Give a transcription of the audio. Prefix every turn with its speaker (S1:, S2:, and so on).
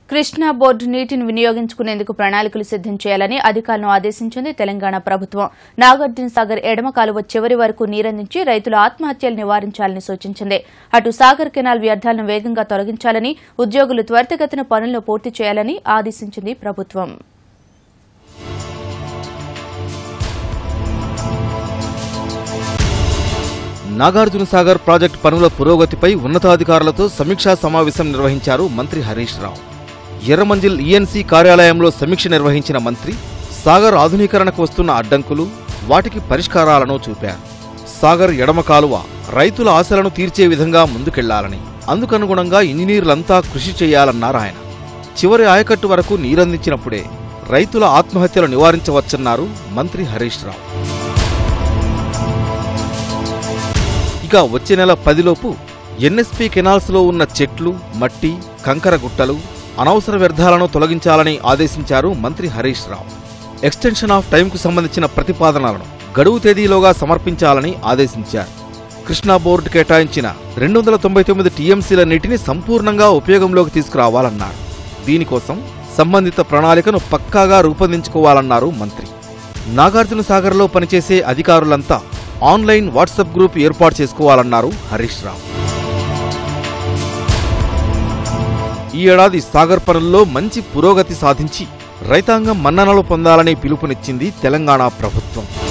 S1: Krishna board నీటిని వినియోగించుకునేందుకు ప్రణాళికలు సిద్దం చేయాలని అధికారులను ఆదేశించింది తెలంగాణ ప్రభుత్వం నాగార్జున సాగర్ ఎడమ కాలువ చివరి వరకు నీరందించి రైతుల ఆత్మహత్యలు నివారించాలని సూచించింది అటు సాగర్ కెనాల్ వ్యర్థాలను వేగంగా తొలగించాలని ఉద్యోగులు త్వరితగతిన పనులను పూర్తి చేయాలని ఆదేశించింది ప్రభుత్వం
S2: నాగార్జున సాగర్ ప్రాజెక్టు పనుల పురోగతిపై ఉన్నతాధికారులతో సమీక్షా సమావేశం నిర్వహించారు మంత్రి హరీష్ రావు ఎర్రమంజిల్ ఈఎన్సీ కార్యాలయంలో సమీక్ష నిర్వహించిన మంత్రి సాగర్ ఆధునీకరణకు వస్తున్న అడ్డంకులు వాటికి పరిష్కారాలను చూపారు సాగర్ ఎడమ కాలువ రైతుల ఆశలను తీర్చే విధంగా ముందుకెళ్లాలని అందుకనుగుణంగా ఇంజనీర్లంతా కృషి చేయాలన్నారు ఆయన చివరి ఆయకట్టు వరకు నీరందించినప్పుడే రైతుల ఆత్మహత్యలు నివారించవచ్చన్నారు మంత్రి హరీష్ రావు ఇక వచ్చే నెల పదిలోపు ఎన్ఎస్పీ కెనాల్స్లో ఉన్న చెట్లు మట్టి కంకర గుట్టలు అనవసర వ్యర్థాలను తొలగించాలని ఆదేశించారు మంత్రి హరీష్ రావు ఎక్స్టెన్షన్ ఆఫ్ టైంకు సంబంధించిన ప్రతిపాదనలను గడువు తేదీలోగా సమర్పించాలని ఆదేశించారు కృష్ణా బోర్డు కేటాయించిన రెండు వందల తొంభై తొమ్మిది టీఎంసీల నీటిని సంపూర్ణంగా ఉపయోగంలోకి తీసుకురావాలన్నారు దీనికోసం సంబంధిత ప్రణాళికను పక్కాగా రూపొందించుకోవాలన్నారు మంత్రి నాగార్జున సాగర్లో పనిచేసే అధికారులంతా ఆన్లైన్ వాట్సాప్ గ్రూప్ ఏర్పాటు చేసుకోవాలన్నారు హరీష్ రావు ఈ ఏడాది సాగర్ పనుల్లో మంచి పురోగతి సాధించి రైతాంగం మన్ననలు పొందాలని పిలుపునిచ్చింది తెలంగాణ ప్రభుత్వం